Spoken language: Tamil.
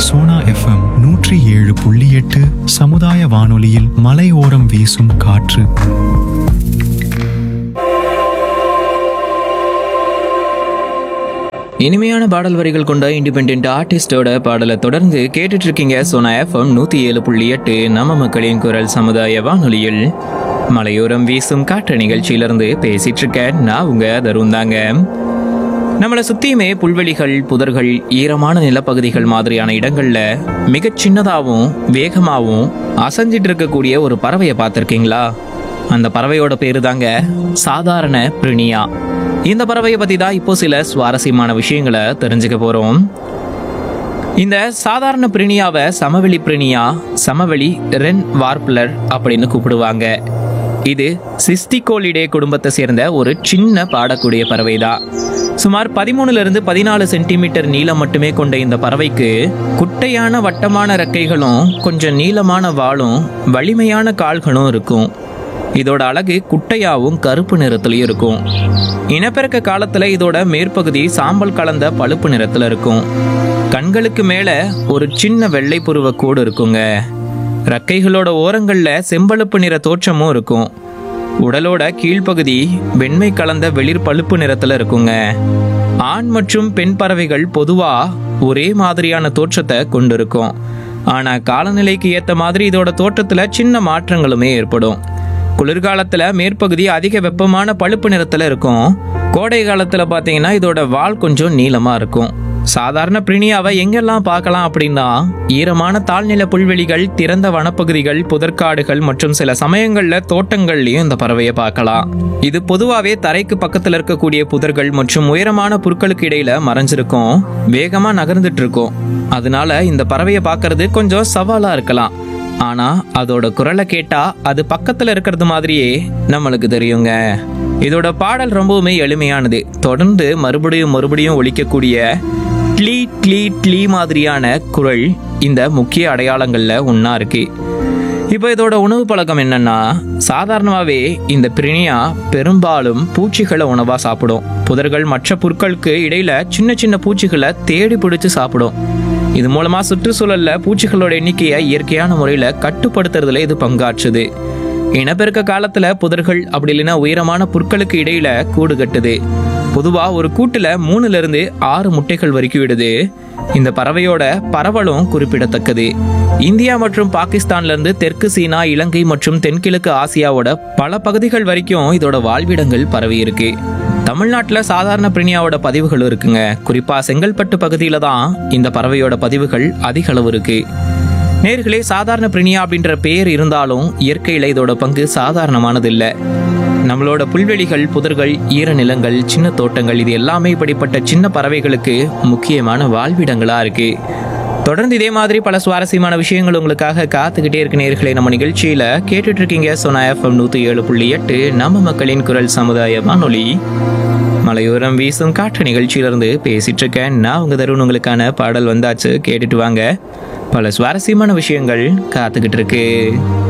சோனா எஃப்எம் நூற்றி ஏழு புள்ளி எட்டு சமுதாய வானொலியில் மலையோரம் வீசும் காற்று இனிமையான பாடல் வரிகள் கொண்ட இண்டிபெண்ட் ஆர்டிஸ்டோட பாடலை தொடர்ந்து கேட்டுட்டு இருக்கீங்க சோனா எஃப்எம் நூத்தி ஏழு புள்ளி எட்டு நம்ம மக்களின் குரல் சமுதாய வானொலியில் மலையோரம் வீசும் காற்று நிகழ்ச்சியிலிருந்து பேசிட்டு இருக்க நான் உங்க தருண் தாங்க நம்மளை சுத்தியுமே புல்வெளிகள் புதர்கள் ஈரமான நிலப்பகுதிகள் மாதிரியான இடங்கள்ல மிகச் சின்னதாகவும் வேகமாகவும் அசைஞ்சிட்டு இருக்கக்கூடிய ஒரு பறவையை பார்த்துருக்கீங்களா அந்த பறவையோட பேரு தாங்க சாதாரண பிரினியா இந்த பறவையை பத்தி தான் இப்போ சில சுவாரஸ்யமான விஷயங்களை தெரிஞ்சுக்க போறோம் இந்த சாதாரண பிரினியாவை சமவெளி பிரினியா சமவெளி ரென் வார்ப்லர் அப்படின்னு கூப்பிடுவாங்க இது சிஸ்டிகோலிடே குடும்பத்தை சேர்ந்த ஒரு சின்ன பாடக்கூடிய பறவை தான் சுமார் பதிமூணுல இருந்து பதினாலு சென்டிமீட்டர் நீளம் மட்டுமே கொண்ட இந்த பறவைக்கு குட்டையான வட்டமான ரெக்கைகளும் கொஞ்சம் நீளமான வாலும் வலிமையான கால்களும் இருக்கும் இதோட அழகு குட்டையாவும் கருப்பு நிறத்துலயும் இருக்கும் இனப்பெருக்க காலத்துல இதோட மேற்பகுதி சாம்பல் கலந்த பழுப்பு நிறத்துல இருக்கும் கண்களுக்கு மேல ஒரு சின்ன வெள்ளை புருவ கோடு இருக்குங்க ரெக்கைகளோட ஓரங்கள்ல செம்பழுப்பு நிற தோற்றமும் இருக்கும் உடலோட கீழ்ப்பகுதி வெண்மை கலந்த வெளிர் பழுப்பு நிறத்துல இருக்குங்க ஆண் மற்றும் பெண் பறவைகள் பொதுவா ஒரே மாதிரியான தோற்றத்தை கொண்டிருக்கும் ஆனா காலநிலைக்கு ஏத்த மாதிரி இதோட தோற்றத்துல சின்ன மாற்றங்களுமே ஏற்படும் குளிர்காலத்துல மேற்பகுதி அதிக வெப்பமான பழுப்பு நிறத்துல இருக்கும் கோடை காலத்துல பாத்தீங்கன்னா இதோட வால் கொஞ்சம் நீளமா இருக்கும் சாதாரண பிரினியாவை எங்கெல்லாம் பார்க்கலாம் அப்படின்னா ஈரமான தாழ்நில புல்வெளிகள் திறந்த வனப்பகுதிகள் புதற்காடுகள் மற்றும் சில சமயங்கள்ல தோட்டங்கள்லயும் இந்த பறவையை பார்க்கலாம் இது பொதுவாகவே தரைக்கு பக்கத்துல இருக்கக்கூடிய புதர்கள் மற்றும் உயரமான புற்களுக்கு இடையில மறைஞ்சிருக்கும் வேகமா நகர்ந்துட்டு இருக்கும் அதனால இந்த பறவையை பார்க்கிறது கொஞ்சம் சவாலா இருக்கலாம் ஆனா அதோட குரலை கேட்டா அது பக்கத்துல இருக்கிறது மாதிரியே நம்மளுக்கு தெரியுங்க இதோட பாடல் ரொம்பவுமே எளிமையானது தொடர்ந்து மறுபடியும் மறுபடியும் ஒலிக்கக்கூடிய ட்லீ ட்லீ ட்லீ மாதிரியான குரல் இந்த முக்கிய அடையாளங்கள்ல ஒன்றா இருக்கு இப்போ இதோட உணவு பழக்கம் என்னன்னா சாதாரணமாகவே இந்த பிரினியா பெரும்பாலும் பூச்சிகளை உணவாக சாப்பிடும் புதர்கள் மற்ற புற்களுக்கு இடையில சின்ன சின்ன பூச்சிகளை தேடி பிடிச்சு சாப்பிடும் இது மூலமா சுற்றுச்சூழல்ல பூச்சிகளோட எண்ணிக்கையை இயற்கையான முறையில கட்டுப்படுத்துறதுல இது பங்காற்றுது இனப்பெருக்க காலத்துல புதர்கள் அப்படி இல்லைன்னா உயரமான புற்களுக்கு இடையில கூடு கட்டுது பொதுவா ஒரு கூட்டுல மூணுல இருந்து ஆறு முட்டைகள் வரைக்கும் விடுது இந்த பறவையோட பரவலும் குறிப்பிடத்தக்கது இந்தியா மற்றும் பாகிஸ்தான்ல இருந்து தெற்கு சீனா இலங்கை மற்றும் தென்கிழக்கு ஆசியாவோட பல பகுதிகள் வரைக்கும் இதோட வாழ்விடங்கள் பரவி இருக்கு தமிழ்நாட்டில் சாதாரண பிரினியாவோட பதிவுகள் இருக்குங்க குறிப்பா செங்கல்பட்டு பகுதியில தான் இந்த பறவையோட பதிவுகள் அதிக அளவு இருக்கு நேர்களே சாதாரண பிரினியா அப்படின்ற பெயர் இருந்தாலும் இயற்கையில இதோட பங்கு சாதாரணமானது இல்ல நம்மளோட புல்வெளிகள் புதர்கள் ஈரநிலங்கள் சின்ன தோட்டங்கள் இது எல்லாமே இப்படிப்பட்ட சின்ன பறவைகளுக்கு முக்கியமான வாழ்விடங்களா இருக்கு தொடர்ந்து இதே மாதிரி பல சுவாரஸ்யமான விஷயங்கள் உங்களுக்காக காத்துக்கிட்டே இருக்கு நேர்களே நம்ம நிகழ்ச்சியில கேட்டுட்டு இருக்கீங்க சோனா எஃப்எம் நூத்தி ஏழு புள்ளி எட்டு நம்ம மக்களின் குரல் சமுதாய வானொலி மலையோரம் வீசும் காற்று நிகழ்ச்சியிலிருந்து பேசிட்டு இருக்கேன் நான் உங்க தருண் உங்களுக்கான பாடல் வந்தாச்சு கேட்டுட்டு வாங்க பல சுவாரஸ்யமான விஷயங்கள் காத்துக்கிட்டு இருக்கு